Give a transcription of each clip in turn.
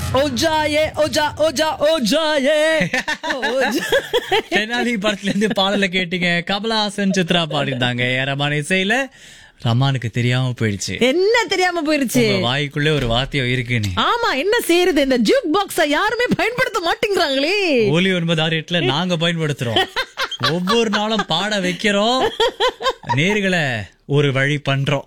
ஓஜாயே ஓஜா ஓஜா ஓஜாயே ஓஜா. தெனாலி படத்துல இருந்து பாடல கேட்டீங்க கமலஹாசன் சித்ரா பாடிருந்தாங்க ரமான இசையில ரமானுக்கு தெரியாம போயிடுச்சு என்ன தெரியாம போயிருச்சு உங்க வாய்க்குள்ள ஒரு வாத்தியம் இருக்குன்னு ஆமா என்ன செய்யறது இந்த ஜூக் பாக்ஸ யாருமே பயன்படுத்த மாட்டேங்கிறாங்களே ஒலி ஒன்பது ஆறு எட்டுல நாங்க பயன்படுத்துறோம் ஒவ்வொரு நாளும் பாட வைக்கிறோம் நேர்களை ஒரு வழி பண்றோம்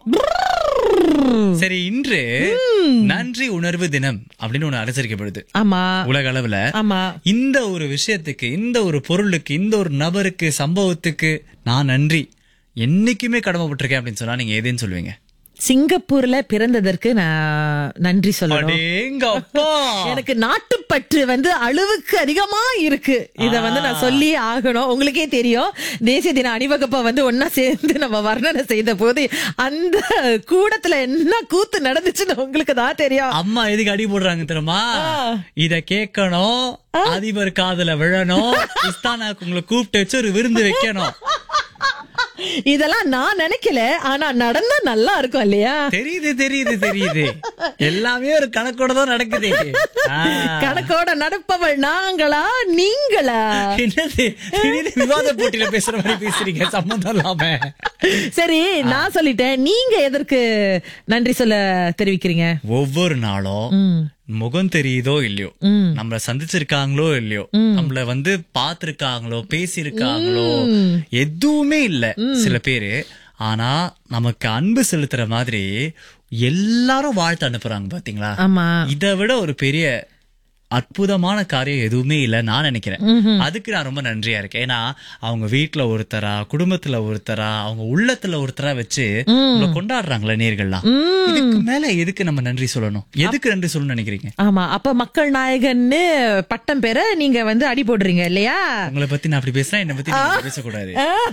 சரி இன்று நன்றி உணர்வு தினம் அப்படின்னு ஒண்ணு அனுசரிக்கப்படுது ஆமா உலக அளவுல ஆமா இந்த ஒரு விஷயத்துக்கு இந்த ஒரு பொருளுக்கு இந்த ஒரு நபருக்கு சம்பவத்துக்கு நான் நன்றி என்னைக்குமே கடமைப்பட்டிருக்கேன் அப்படின்னு சொன்னா நீங்க எதுன்னு சொல்லுவீங்க சிங்கப்பூர்ல பிறந்ததற்கு நான் நன்றி சொல்லணும் அடேங்கப்பா. எனக்கு நாட்டுப்பற்று வந்து அளவுக்கு அதிகமா இருக்கு இத வந்து நான் சொல்லி ஆகணும் உங்களுக்கே தெரியும் தேசிய தின அணிவகுப்பை வந்து ஒன்னா சேர்ந்து நம்ம வர்ணனை செய்த போது அந்த கூடத்துல என்ன கூத்து நடந்துச்சுன்னு உங்களுக்கு தான் தெரியும் அம்மா எதுக்கு அடி போடுறாங்க தெரியுமா இத கேட்கணும் அதிபர் காதுல விழணும் இஸ்தானாக்கு உங்களை கூப்பிட்டு வச்சு ஒரு விருந்து வைக்கணும் இதெல்லாம் நான் நினைக்கல ஆனா நடந்தா நல்லா இருக்கும் இல்லையா தெரியுது தெரியுது தெரியுது எல்லாமே ஒரு கணக்கோட தான் நடக்குது ஆ. கணக்கோட நடப்பவள் நாங்களா நீங்களா என்னது திடீர்னு விவாத போட்டியில பேசுற மாதிரி பேசுறீங்க சம்மந்தம் இல்லாம சரி நான் சொல்லிட்டேன் நீங்க எதற்கு நன்றி சொல்ல தெரிவிக்கிறீங்க ஒவ்வொரு நாளும் ம். முகம் தெரியுதோ இல்லையோ ம். நம்மள சந்திச்சிருக்காங்களோ இல்லையோ நம்மள வந்து பாத்திருக்காங்களோ பேசியிருக்காங்களோ எதுவுமே இல்ல சில பேரு ஆனா நமக்கு அன்பு செலுத்துற மாதிரி எல்லாரும் வாழ்த்து அனுப்புறாங்க பாத்தீங்களா ஆமா இதை விட ஒரு பெரிய அற்புதமான காரியம் எதுவுமே இல்ல நான் நினைக்கிறேன் அதுக்கு நான் ரொம்ப நன்றியா இருக்கேன் ஏன்னா அவங்க வீட்டுல ஒருத்தரா குடும்பத்துல ஒருத்தரா அவங்க உள்ளத்துல ஒருத்தரா வச்சு நம்மள கொண்டாடுறாங்களே நேர்கள்லாம் இதுக்கு மேல எதுக்கு நம்ம நன்றி சொல்லணும் எதுக்கு நன்றி சொல்லணும்னு நினைக்கிறீங்க ஆமா அப்ப மக்கள் நாயகன்னு பட்டம் பெற நீங்க வந்து அடி போடுறீங்க இல்லையா உங்களை பத்தி நான் அப்படி பேசுறேன் என்னை பத்தி நீங்க பேசக்கூடாது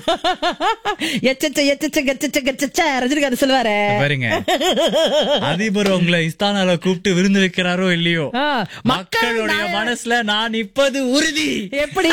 எச்சச்ச எச்சச்ச கச்சச்ச கச்சச்ச ரஜினிகாந்த் சொல்லுவாரு பாருங்க அதிபர் உங்களை இஸ்தானால கூப்பிட்டு விருந்து வைக்கிறாரோ இல்லையோ ஆ, மக்கள் மக்களுடைய மனசுல நான் நிப்பது உறுதி எப்படி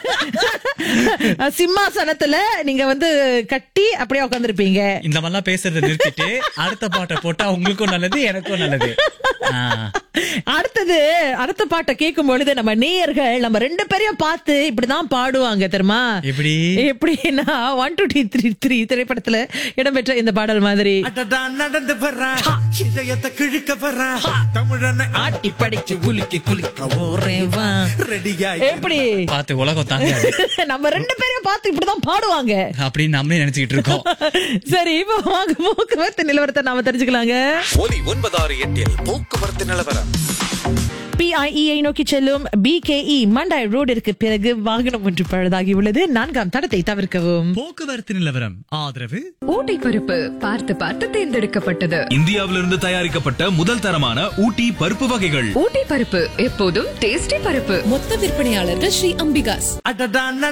சிம்மாசனத்துல நீங்க வந்து கட்டி அப்படியே உட்காந்துருப்பீங்க இந்த மாதிரிலாம் பேசுறதை நிறுத்திட்டு அடுத்த பாட்டை போட்டா உங்களுக்கும் நல்லது எனக்கும் நல்லது ஆ. அடுத்தது அடுத்த பாட்டை கேட்கும் பொழுது நம்ம நேயர்கள் நம்ம ரெண்டு பேரையும் பார்த்து இப்படிதான் பாடுவாங்க தெரியுமா எப்படி எப்படின்னா ஒன் டூ த்ரீ த்ரீ திரைப்படத்துல இடம்பெற்ற இந்த பாடல் மாதிரி அடடா நடந்து வர்றா இதயத்தை கிழிக்க வர்றா தமிழனை ஆட்டி படிச்சு குலுக்கி குளிக்க ஓரேவா ரெடியா எப்படி பார்த்து உலகம் தாங்க நம்ம ரெண்டு பேரையும் பார்த்து இப்படிதான் பாடுவாங்க அப்படின்னு நம்மளே நினைச்சுக்கிட்டு இருக்கோம் சரி இப்ப வாங்க போக்குவரத்து நிலவரத்தை நாம தெரிஞ்சுக்கலாங்க ஒலி ஒன்பதாறு எட்டில் போக்குவரத்து நிலவரம் பிஐஇஐ நோக்கி செல்லும் பிகேஇ மண்டாய் ரோடிற்கு பிறகு வாகனம் ஒன்று பழுதாகி உள்ளது நான்காம் தடத்தை தவிர்க்கவும் போக்குவரத்து நிலவரம் ஆதரவு ஊட்டி பருப்பு பார்த்து பார்த்து தேர்ந்தெடுக்கப்பட்டது இந்தியாவிலிருந்து தயாரிக்கப்பட்ட முதல் தரமான ஊட்டி பருப்பு வகைகள் ஊட்டி பருப்பு எப்போதும் டேஸ்டி பருப்பு மொத்த விற்பனையாளர்கள் ஸ்ரீ அம்பிகாஸ் அடடா